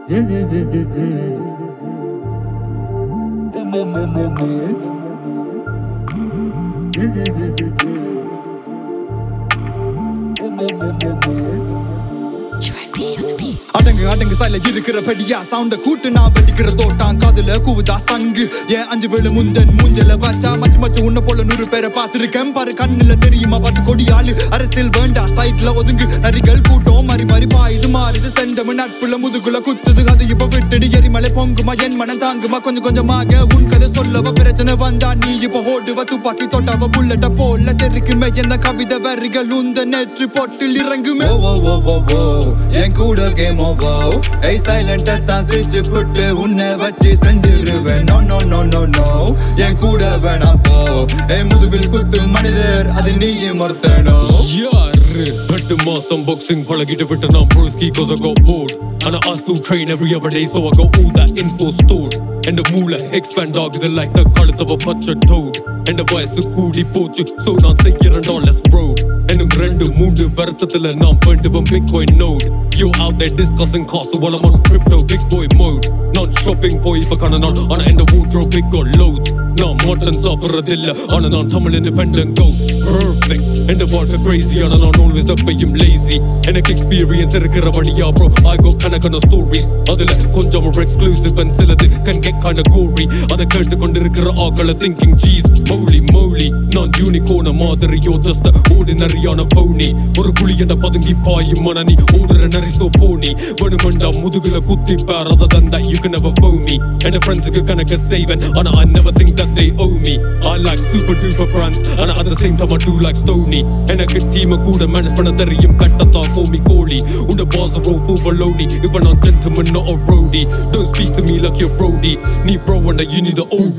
அடங்கு அடங்கு சைல இருக்கிற படியா சவுண்ட கூட்டு நான் வெடிக்கிற தோட்டான் காதுல கூவுதா சங்கு ஏன் அஞ்சு விழு முந்தன் மூஞ்சல வச்சா மச்சு மச்சு உன்ன போல நூறு பேரை பார்த்திருக்கேன் பாரு கண்ணுல தெரியுமா பார்த்து கொடி ஆளு அரசியல் வேண்டா சைட்ல ஒதுங்கு நரிகள் கூட்டம் மாறி மாறி பாயுது மாறுது செந்தம நட்புல முதுகுல குத்துது அது இப்ப விட்டுடு எரிமலை பொங்குமா என் மனம் தாங்குமா கொஞ்சம் கொஞ்சமாக உன் கதை சொல்லவ பிரச்சனை வந்தா நீ இப்ப ஓடுவ துப்பாக்கி தொட்டாவ புல்லட்ட போல தெரிக்குமே என்ன கவிதை வரிகள் உந்த நெற்றி பொட்டில் இறங்குமே ஓ ஓ ஓ ஓ என் கூட கேம் ஓவோ ஏய் சைலண்ட் தான் சிரிச்சு புட்டு உன்னை வச்சு செஞ்சிருவேன் no no no no no என் கூட வேணாம் போ ஏய் முதுகில் குத்து மனிதர் அது நீயும் ஒருத்தனோ யாரு ரெண்டு மாசம் பாக்ஸிங் பழகிட்டு விட்டு நான் ப்ரோஸ்கி cause I got bored and I still train every other day so I got all that info stored and the மூளை expand ஆகுது like the கழுத்தவ பச்சை toad and the வயசு கூடி போச்சு so நான் செய்யறேன் dollars road என்னும் ரெண்டு மூன்று வருஷத்துல நான் வேண்டுவன் bitcoin node you out there discussing costs while I'm on crypto big boy mode நான் shopping போய் இப்ப காண நான் ஆனா இந்த wardrobe big got loads நான் மட்டன் சாப்பிடுறதில்ல ஆனா நான் தமிழ் independent go perfect இந்த வாழ்க்கை crazy ஆனா நான் always அப்பையும் lazy எனக்கு experience இருக்கிற வழியா bro I go கணக்கான stories அதுல கொஞ்சம் exclusive and சிலது can get kinda gory அதை கேட்டு கொண்டிருக்கிற ஆக்களை thinking cheese holy moly நான் unicorn மாதிரியோ just a ordinaryயான pony ஒரு புலி என்ற பதுங்கி பாயும் மன நீ ஓடுற நரி so pony வேணுமெண்டா முதுகுல குத்தி பார் other than that you can never fool me and ஃப்ரெண்ட்ஸுக்கு கணக்க செய்வேன் ஆனா I never think that they owe me I like super duper brands ஆனா at the same time I do like stony எனக்கு டீம கூட மேனேஜ் பண்ண தெரியும் கட்டத்தா கோமி கோழி உண்ட பாஸ் ரோ ஃபூபலோடி இப்ப நான் gentleman not a roadie don't speak to me like you're brody நீ bro and you need the old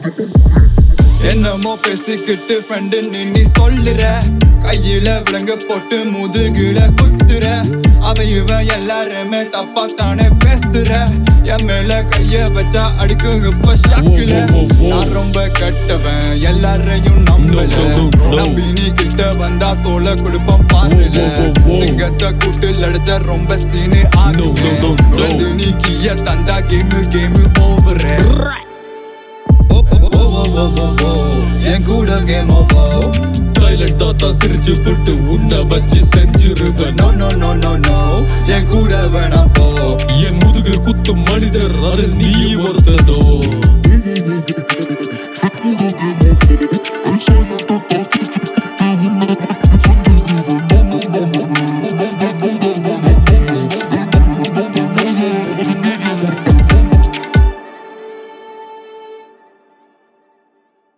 என்னமோ பேசிக்கிட்டு ஃப்ரெண்டு நீ நீ சொல்லுற கையில விலங்க போட்டு முதுகுல குத்துற அவ இவன் எல்லாருமே தப்பா தானே பேசுற என் மேல கைய வச்சா அடிக்குங்க இப்ப ஷாக்குல Whoa, whoa, whoa. நான் ரொம்ப கெட்டவன் எல்லாரையும் நம்பல No, no, no, no. நம்பி நீ கிட்ட வந்தா தோலை கொடுப்போம் பாருல Whoa, whoa, whoa, whoa. சிங்கத்தை கூட்டில் அடிச்ச ரொம்ப சீனு ஆகுது No, no, no, no. ரெண்டு நீ கீய தந்தா கேமு கேமு ஓவர் என் கூட கேம் ஓவோ சைலண்டா தான் சிரிச்சு போட்டு உன்னை வச்சு செஞ்சிருவேன் no no no no no என் கூட வேணாம் போ என் முதுகில் குத்தும் மனிதர் அது நீ ஒருத்தனோ